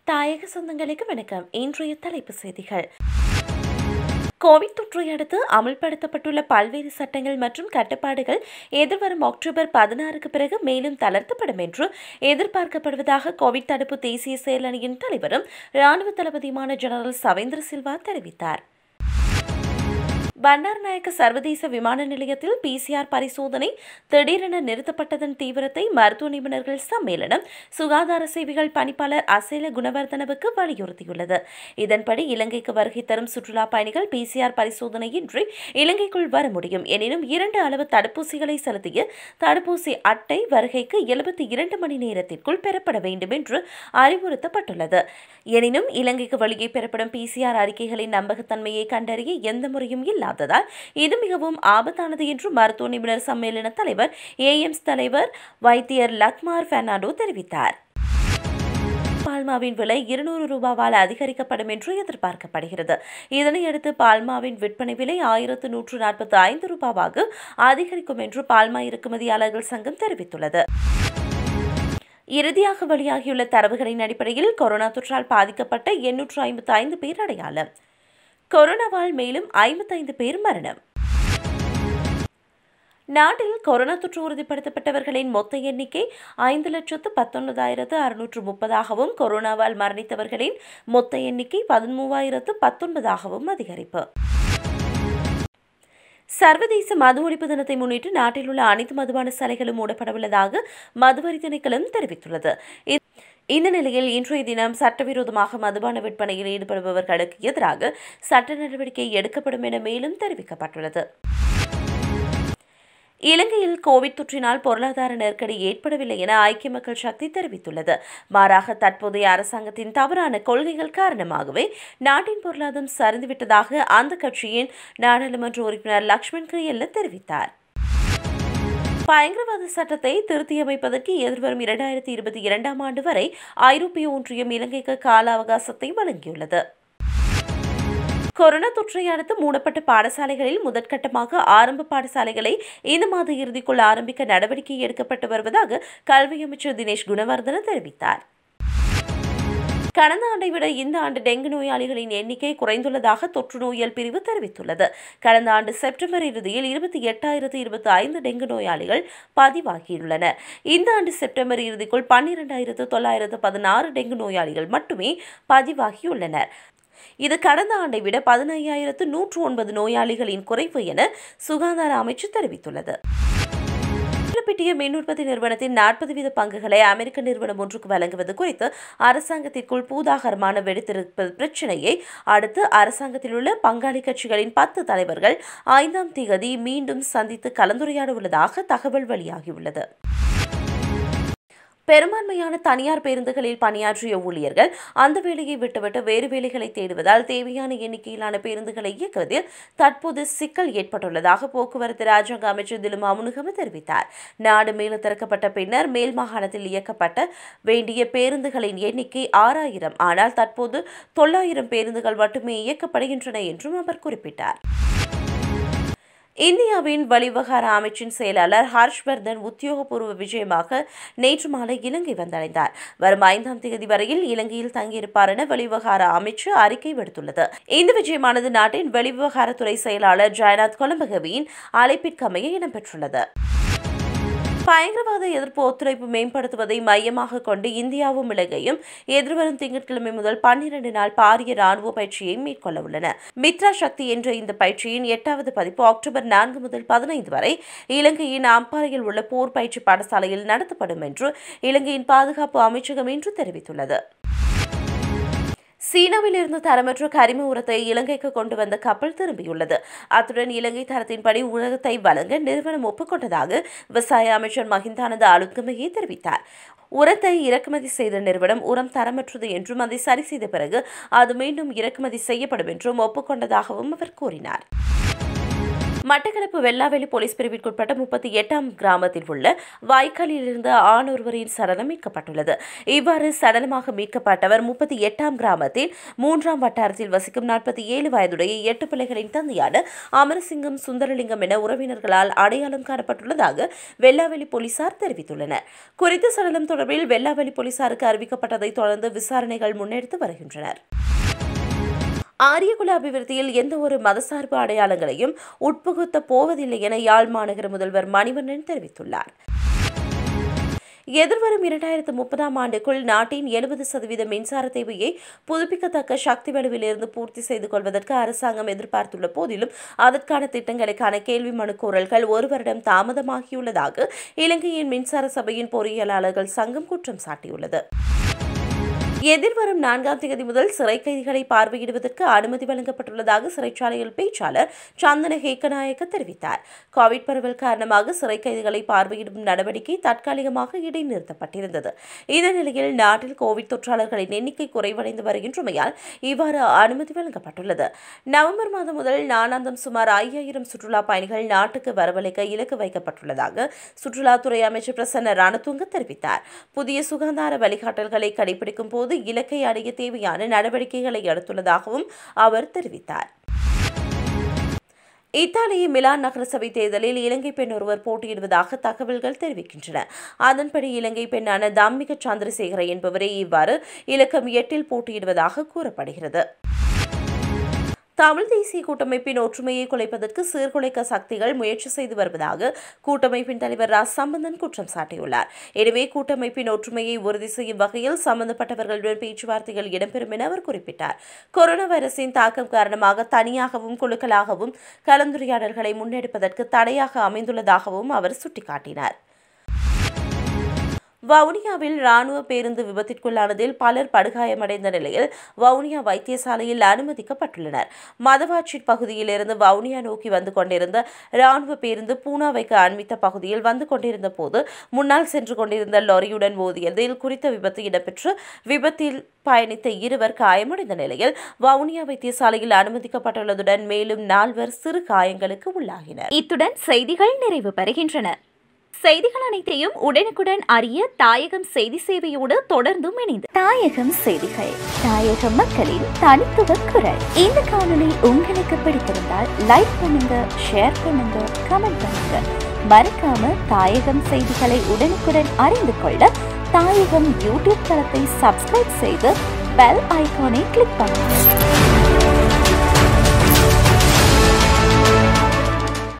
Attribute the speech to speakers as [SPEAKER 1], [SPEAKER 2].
[SPEAKER 1] தாயக சொந்தங்களுக்கு வணக்கம் இன்றைய தலைப்புச் செய்திகள் கோவிட் தொற்றை அடுத்து அமல்படுத்தப்பட்டுள்ள பல்வேறு சட்டங்கள் மற்றும் கட்டுப்பாடுகள் எதிர்வரும் அக்டோபர் பதினாறுக்கு பிறகு மேலும் தளர்த்தப்படும் என்று எதிர்பார்க்கப்படுவதாக கோவிட் தடுப்பு தேசிய செயலணியின் தலைவரும் ராணுவ தளபதியுமான ஜெனரல் சவேந்திர சில்வா தெரிவித்தார் பண்டார்நாயக்க சர்வதேச விமான நிலையத்தில் பிசிஆர் பரிசோதனை திடீரென நிறுத்தப்பட்டதன் தீவிரத்தை மருத்துவ நிபுணர்கள் சம்மேளனம் சுகாதார சேவைகள் பணிப்பாளர் அசேல குணவர்தனவுக்கு வலியுறுத்தியுள்ளது இதன்படி இலங்கைக்கு வருகை தரும் சுற்றுலா பயணிகள் பிசிஆர் பரிசோதனையின்றி இலங்கைக்குள் வர முடியும் எனினும் இரண்டு அளவு தடுப்பூசிகளை செலுத்திய தடுப்பூசி அட்டை வருகைக்கு எழுபத்தி இரண்டு மணி நேரத்திற்குள் பெறப்பட வேண்டும் என்று அறிவுறுத்தப்பட்டுள்ளது எனினும் இலங்கைக்கு வெளியே பெறப்படும் பிசிஆர் அறிக்கைகளின் நம்பகத்தன்மையை கண்டறிய எந்த முறையும் இல்லாததால் இது மிகவும் ஆபத்தானது என்று மருத்துவ நிபுணர் சம்மேளன தலைவர் ஏஎம்ஸ் தலைவர் வைத்தியர் லக்மார் பெர்னாண்டோ தெரிவித்தார் பால்மாவின் விலை இருநூறு ரூபாவால் அதிகரிக்கப்படும் என்று எதிர்பார்க்கப்படுகிறது இதனையடுத்து பால்மாவின் விற்பனை விலை ஆயிரத்து நூற்று நாற்பத்தி ஐந்து ரூபாவாக அதிகரிக்கும் என்று பால்மா இறக்குமதியாளர்கள் சங்கம் தெரிவித்துள்ளது இறுதியாக வெளியாகியுள்ள தரவுகளின் அடிப்படையில் கொரோனா தொற்றால் பாதிக்கப்பட்ட எண்ணூற்று ஐம்பத்தி ஐந்து பேர் அடையாளம் கொரோனாவால் மேலும் ஐம்பத்தைந்து பேர் மரணம் நாட்டில் கொரோனா தொற்று உறுதிப்படுத்தப்பட்டவர்களின் மொத்த எண்ணிக்கை ஐந்து லட்சத்து பத்தொன்பதாயிரத்து அறுநூற்று முப்பதாகவும் கொரோனாவால் மரணித்தவர்களின் மொத்த எண்ணிக்கை பதிமூவாயிரத்து பத்தொன்பதாகவும் அதிகரிப்பு சர்வதேச மது ஒழிப்பு தினத்தை முன்னிட்டு நாட்டில் உள்ள அனைத்து மதுபான சாலைகளும் மூடப்படவுள்ளதாக மதுவரி திணைக்களம் தெரிவித்துள்ளது இந்த நிலையில் இன்றைய தினம் சட்டவிரோதமாக மதுபான விற்பனையில் ஈடுபடுபவர்களுக்கு எதிராக சட்ட நடவடிக்கை எடுக்கப்படும் என மேலும் தெரிவிக்கப்பட்டுள்ளது இலங்கையில் கோவிட் தொற்றினால் பொருளாதார நெருக்கடி ஏற்படவில்லை என ஐக்கிய மக்கள் சக்தி தெரிவித்துள்ளது மாறாக தற்போதைய அரசாங்கத்தின் தவறான கொள்கைகள் காரணமாகவே நாட்டின் பொருளாதாரம் சரிந்துவிட்டதாக அந்த கட்சியின் நாடாளுமன்ற உறுப்பினர் லக்ஷ்மண் கிரியல்ல தெரிவித்தார் பயங்கரவாத சட்டத்தை திருத்தியமைப்பதற்கு எதிர்வரும் இரண்டாயிரத்தி இருபத்தி இரண்டாம் ஆண்டு வரை ஐரோப்பிய ஒன்றியம் இலங்கைக்கு கால அவகாசத்தை வழங்கியுள்ளது கொரோனா தொற்றை அடுத்து மூடப்பட்ட பாடசாலைகளில் முதற்கட்டமாக ஆரம்ப பாடசாலைகளை இந்த மாத இறுதிக்குள் ஆரம்பிக்க நடவடிக்கை எடுக்கப்பட்டு வருவதாக கல்வி அமைச்சர் தினேஷ் குணவர்தன தெரிவித்தார் கடந்த ஆண்டை விட இந்த ஆண்டு டெங்கு நோயாளிகளின் எண்ணிக்கை குறைந்துள்ளதாக தொற்று நோயியல் பிரிவு தெரிவித்துள்ளது கடந்த ஆண்டு செப்டம்பர் இறுதியில் இருபத்தி எட்டாயிரத்து இருபத்தி ஐந்து டெங்கு நோயாளிகள் பதிவாகியுள்ளனர் இந்த ஆண்டு செப்டம்பர் இறுதிக்குள் பன்னிரண்டாயிரத்து தொள்ளாயிரத்து பதினாறு டெங்கு நோயாளிகள் மட்டுமே பதிவாகியுள்ளனர் இது கடந்த ஆண்டை விட பதினையாயிரத்து நூற்று ஒன்பது நோயாளிகளின் குறைவு என சுகாதார அமைச்சு தெரிவித்துள்ளது பிட்டிய மின் உற்பத்தி நிறுவனத்தின் நாற்பது வீத பங்குகளை அமெரிக்க நிறுவனம் ஒன்றுக்கு வழங்குவது குறித்து அரசாங்கத்திற்குள் பூதாகரமான வெடித்திருப்பது பிரச்சினையை அடுத்து அரசாங்கத்தில் உள்ள பங்காளி கட்சிகளின் பத்து தலைவர்கள் ஐந்தாம் திகதி மீண்டும் சந்தித்து கலந்துரையாட உள்ளதாக தகவல் வெளியாகியுள்ளது பெரும்பான்மையான தனியார் பேருந்துகளில் பணியாற்றிய ஊழியர்கள் அந்த வேலையை விட்டுவிட்டு வேறு வேலைகளை தேடுவதால் தேவையான எண்ணிக்கையிலான பேருந்துகளை இயக்குவதில் தற்போது சிக்கல் ஏற்பட்டுள்ளதாக போக்குவரத்து ராஜாங்க அமைச்சர் திலுமா முனுகம தெரிவித்தார் நாடு மேலும் திறக்கப்பட்ட பின்னர் மேல் மாகாணத்தில் இயக்கப்பட்ட வேண்டிய பேருந்துகளின் எண்ணிக்கை ஆறாயிரம் ஆனால் தற்போது தொள்ளாயிரம் பேருந்துகள் மட்டுமே இயக்கப்படுகின்றன என்றும் அவர் குறிப்பிட்டார் இந்தியாவின் வெளிவிவகார அமைச்சின் செயலாளர் ஹர்ஷ்வர்தன் உத்தியோகபூர்வ விஜயமாக நேற்று மாலை இலங்கை வந்தடைந்தார் வரும் ஐந்தாம் தேதி வரையில் இலங்கையில் தங்கியிருப்பார் என வெளிவிவகார அமைச்சு அறிக்கை விடுத்துள்ளது இந்த விஜயமானது நாட்டின் வெளிவிவகாரத்துறை செயலாளர் ஜெயநாத் கொலம்பகவியின் அழைப்பிற்கமைய இடம்பெற்றுள்ளது பயங்கரவாத எதிர்ப்பு ஒத்துழைப்பு மேம்படுத்துவதை மையமாக கொண்டு இந்தியாவும் இலங்கையும் எதிர்வரும் திங்கட்கிழமை முதல் பன்னிரண்டு நாள் பாரிய ராணுவ பயிற்சியை மேற்கொள்ள உள்ளன மித்ரா சக்தி என்ற இந்த பயிற்சியின் எட்டாவது பதிப்பு அக்டோபர் நான்கு முதல் பதினைந்து வரை இலங்கையின் அம்பாறையில் உள்ள போர் பயிற்சி பாடசாலையில் நடத்தப்படும் என்று இலங்கையின் பாதுகாப்பு அமைச்சகம் இன்று தெரிவித்துள்ளது சீனாவிலிருந்து தரமற்ற கரிம உரத்தை இலங்கைக்கு கொண்டு வந்த கப்பல் திரும்பியுள்ளது அத்துடன் இலங்கை தரத்தின்படி உலகத்தை வழங்க நிறுவனம் ஒப்புக்கொண்டதாக விவசாய அமைச்சர் மஹிந்தானந்த அலுத்கமையை தெரிவித்தார் உரத்தை இறக்குமதி செய்த நிறுவனம் உரம் தரமற்றது என்றும் அதை சரி செய்த பிறகு அது மீண்டும் இறக்குமதி செய்யப்படும் என்றும் ஒப்புக்கொண்டதாகவும் அவர் கூறினார் மட்டக்களப்பு வெள்ளாவெளி போலீஸ் பிரிவிற்குட்பட்ட முப்பத்தி எட்டாம் கிராமத்தில் உள்ள வாய்க்காலில் இருந்த ஆண் ஒருவரின் சடலம் மீட்கப்பட்டுள்ளது இவ்வாறு சடலமாக மீட்கப்பட்டவர் முப்பத்தி எட்டாம் கிராமத்தில் மூன்றாம் வட்டாரத்தில் வசிக்கும் நாற்பத்தி ஏழு வயதுடைய எட்டு பிள்ளைகளின் தந்தையான அமரசிங்கம் சுந்தரலிங்கம் என உறவினர்களால் அடையாளம் காணப்பட்டுள்ளதாக வெள்ளாவெளி போலீசார் தெரிவித்துள்ளனர் குறித்த சடலம் தொடர்பில் வெள்ளாவெளி போலீசாருக்கு அறிவிக்கப்பட்டதைத் தொடர்ந்து விசாரணைகள் முன்னெடுத்து வருகின்றனர் ஆரியகுல அபிவிருத்தியில் எந்த ஒரு மதசார்பு அடையாளங்களையும் உட்புகுத்த போவதில்லை என யாழ் மாநகர முதல்வர் மணிவண்ணன் தெரிவித்துள்ளார் எதிர்வரும் இரண்டாயிரத்து முப்பதாம் ஆண்டுக்குள் நாட்டின் எழுபது சதவீத மின்சார தேவையை புதுப்பிக்கத்தக்க சக்தி வலுவிலிருந்து பூர்த்தி செய்து கொள்வதற்கு அரசாங்கம் எதிர்பார்த்துள்ள போதிலும் அதற்கான திட்டங்களுக்கான கேள்வி மனு கோரல்கள் ஒரு வருடம் தாமதமாகியுள்ளதாக இலங்கையின் மின்சார சபையின் பொறியியலாளர்கள் சங்கம் குற்றம் சாட்டியுள்ளது எதிர்வரும் நான்காம் தேதி முதல் சிறை கைதிகளை பார்வையிடுவதற்கு அனுமதி வழங்கப்பட்டுள்ளதாக சிறைச்சாலையில் பேச்சாளர் சந்தன ஹேக்கநாயக்க தெரிவித்தார் கோவிட் பரவல் காரணமாக சிறை கைதிகளை பார்வையிடும் நடவடிக்கை தற்காலிகமாக இடைநிறுத்தப்பட்டிருந்தது இந்த நிலையில் நாட்டில் கோவிட் தொற்றாளர்களின் எண்ணிக்கை குறைவடைந்து வருகின்றமையால் இவ்வாறு அனுமதி வழங்கப்பட்டுள்ளது நவம்பர் மாதம் முதல் நாளாந்தம் சுமார் ஐயாயிரம் சுற்றுலா பயணிகள் நாட்டுக்கு வரவழைக்க இலக்கு வைக்கப்பட்டுள்ளதாக சுற்றுலாத்துறை அமைச்சர் பிரசன்ன ரணதுங்க தெரிவித்தார் புதிய சுகாதார வழிகாட்டல்களை கடைபிடிக்கும் போது இலக்கை அடைய தேவையான நடவடிக்கைகளை எடுத்துள்ளதாகவும் அவர் தெரிவித்தார் இத்தாலிய மிலான் நகரசபை தேர்தலில் இலங்கை பெண் ஒருவர் போட்டியிடுவதாக தகவல்கள் தெரிவிக்கின்றன அதன்படி இலங்கை பெண்ணான தம்மிக சந்திரசேகர என்பவரே இவ்வாறு இலக்கம் எட்டில் போட்டியிடுவதாக கூறப்படுகிறது தமிழ் தேசிய கூட்டமைப்பின் ஒற்றுமையை குலைப்பதற்கு சீர்குலைக்க சக்திகள் முயற்சி செய்து வருவதாக கூட்டமைப்பின் தலைவர் ரா சம்பந்தன் குற்றம் சாட்டியுள்ளார் எனவே கூட்டமைப்பின் ஒற்றுமையை உறுதி செய்யும் வகையில் சம்பந்தப்பட்டவர்களுடன் பேச்சுவார்த்தைகள் இடம்பெறும் என அவர் குறிப்பிட்டார் கொரோனா வைரஸின் தாக்கம் காரணமாக தனியாகவும் குழுக்களாகவும் கலந்துரையாடல்களை முன்னெடுப்பதற்கு தடையாக அமைந்துள்ளதாகவும் அவர் சுட்டிக்காட்டினார் வவுனியாவில் ராணுவ பேருந்து விபத்திற்குள்ளானதில் பலர் படுகாயமடைந்த நிலையில் வவுனியா வைத்தியசாலையில் அனுமதிக்கப்பட்டுள்ளனர் மதவாச்சிட் பகுதியிலிருந்து வவுனியா நோக்கி வந்து கொண்டிருந்த ராணுவ பேருந்து பூனாவைக்கு அண்மித்த பகுதியில் வந்து கொண்டிருந்த போது முன்னால் சென்று கொண்டிருந்த லாரியுடன் மோதியதில் குறித்த விபத்து இடம்பெற்று விபத்தில் பயணித்த இருவர் காயமடைந்த நிலையில் வவுனியா வைத்தியசாலையில் அனுமதிக்கப்பட்டுள்ளதுடன் மேலும் நால்வர் சிறு காயங்களுக்கு உள்ளாகினர்
[SPEAKER 2] இத்துடன் செய்திகள் நிறைவு பெறுகின்றன செய்திகள் அனைத்தையும் உடனுக்குடன் அறிய தாயகம் செய்தி சேவையோடு தொடர்ந்தும் இணைந்து தாயகம் செய்திகள் தாயக மக்களின் தனித்துவ குரல் இந்த காணொளி உங்களுக்கு பிடித்திருந்தால் லைக் பண்ணுங்க ஷேர் பண்ணுங்க கமெண்ட் பண்ணுங்க மறக்காம தாயகம் செய்திகளை உடனுக்குடன் அறிந்து கொள்ள தாயகம் யூடியூப் தளத்தை சப்ஸ்கிரைப் செய்து பெல் ஐகானை கிளிக் பண்ணுங்க